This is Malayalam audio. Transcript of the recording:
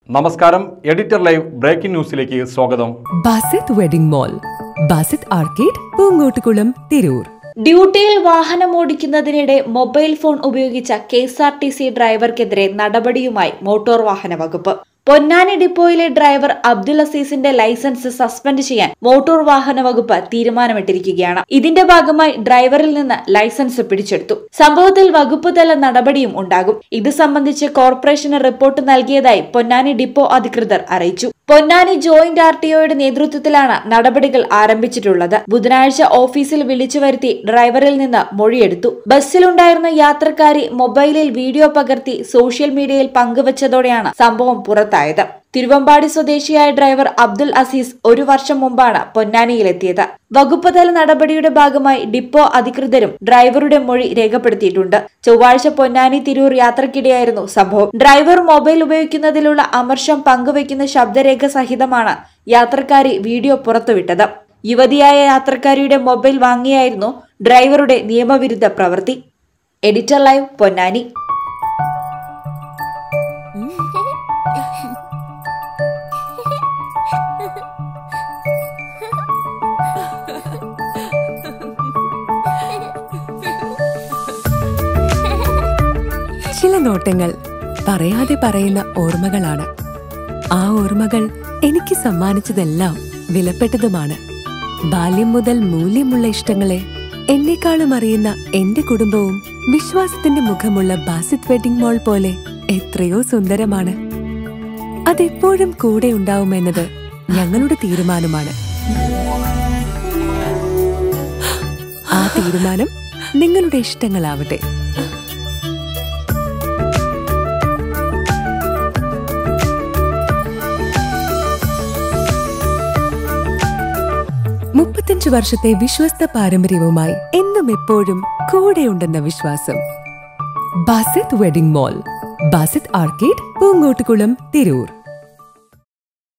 നമസ്കാരം എഡിറ്റർ ലൈവ് ബ്രേക്കിംഗ് ന്യൂസിലേക്ക് സ്വാഗതം Basith wedding mall Basith arcade Poongottukulam Tirur ഡ്യൂട്ടിയിൽ വാഹനമോടിക്കുന്നതിനിടെ മൊബൈൽ ഫോൺ ഉപയോഗിച്ച K S R T C ഡ്രൈവർക്കെതിരെ നടപടിയുമായി മോട്ടോർ വാഹന വകുപ്പ് പൊന്നാനി ഡിപ്പോയിലെ ഡ്രൈവർ അബ്ദുൽ അസീസിന്റെ ലൈസൻസ് സസ്പെൻഡ് ചെയ്യാൻ മോട്ടോർ വാഹന വകുപ്പ് തീരുമാനമെടുത്തിരിക്കുകയാണ് ഇതിന്റെ ഭാഗമായി ഡ്രൈവറിൽ നിന്ന് ലൈസൻസ് പിടിച്ചെടുത്തു സംഭവത്തിൽ വകുപ്പ് തല നടപടിയും ഉണ്ടാകും ഇത് സംബന്ധിച്ച് കോർപ്പറേഷന് റിപ്പോർട്ട് നൽകിയതായി പൊന്നാനി ഡിപ്പോ അധികൃതർ അറിയിച്ചു പൊന്നാനി ജോയിന്റ് ആർ ടി ഒയുടെ നേതൃത്വത്തിലാണ് നടപടികൾ ആരംഭിച്ചിട്ടുള്ളത് ബുധനാഴ്ച ഓഫീസിൽ വിളിച്ചു വരുത്തി ഡ്രൈവറിൽ നിന്ന് മൊഴിയെടുത്തു ബസ്സിലുണ്ടായിരുന്ന യാത്രക്കാരി മൊബൈലിൽ വീഡിയോ പകർത്തി സോഷ്യൽ മീഡിയയിൽ പങ്കുവച്ചതോടെയാണ് സംഭവം പുറത്തായത് തിരുവമ്പാടി സ്വദേശിയായ ഡ്രൈവർ അബ്ദുൽ അസീസ് ഒരു വർഷം മുമ്പാണ് പൊന്നാനിയിലെത്തിയത് വകുപ്പ് തല നടപടിയുടെ ഭാഗമായി ഡിപ്പോ അധികൃതരും ഡ്രൈവറുടെ മൊഴി രേഖപ്പെടുത്തിയിട്ടുണ്ട് ചൊവ്വാഴ്ച പൊന്നാനി തിരൂർ യാത്രക്കിടെയായിരുന്നു സംഭവം ഡ്രൈവർ മൊബൈൽ ഉപയോഗിക്കുന്നതിലുള്ള അമർഷം പങ്കുവയ്ക്കുന്ന ശബ്ദരേഖ സഹിതമാണ് യാത്രക്കാരി വീഡിയോ പുറത്തുവിട്ടത് യുവതിയായ യാത്രക്കാരിയുടെ മൊബൈൽ വാങ്ങിയായിരുന്നു ഡ്രൈവറുടെ നിയമവിരുദ്ധ പ്രവൃത്തി എഡിറ്റർ ലൈവ് പൊന്നാനി ചില നോട്ടങ്ങൾ പറയാതെ പറയുന്ന ഓർമ്മകളാണ് ആ ഓർമ്മകൾ എനിക്ക് സമ്മാനിച്ചതെല്ലാം വിലപ്പെട്ടതുമാണ് ബാല്യം മുതൽ മൂല്യമുള്ള ഇഷ്ടങ്ങളെ എന്നെക്കാളും അറിയുന്ന എന്റെ കുടുംബവും വിശ്വാസത്തിന്റെ മുഖമുള്ള ബാസിത് വെഡിംഗ് മോൾ പോലെ എത്രയോ സുന്ദരമാണ് അതെപ്പോഴും കൂടെ ഉണ്ടാവുമെന്നത് ഞങ്ങളുടെ തീരുമാനമാണ് ആ തീരുമാനം നിങ്ങളുടെ ഇഷ്ടങ്ങളാവട്ടെ മുപ്പത്തഞ്ചു വർഷത്തെ വിശ്വസ്ത പാരമ്പര്യവുമായി എന്നും എപ്പോഴും കൂടെയുണ്ടെന്ന വിശ്വാസം Basith wedding mall Basith arcade Poongottukulam Tirur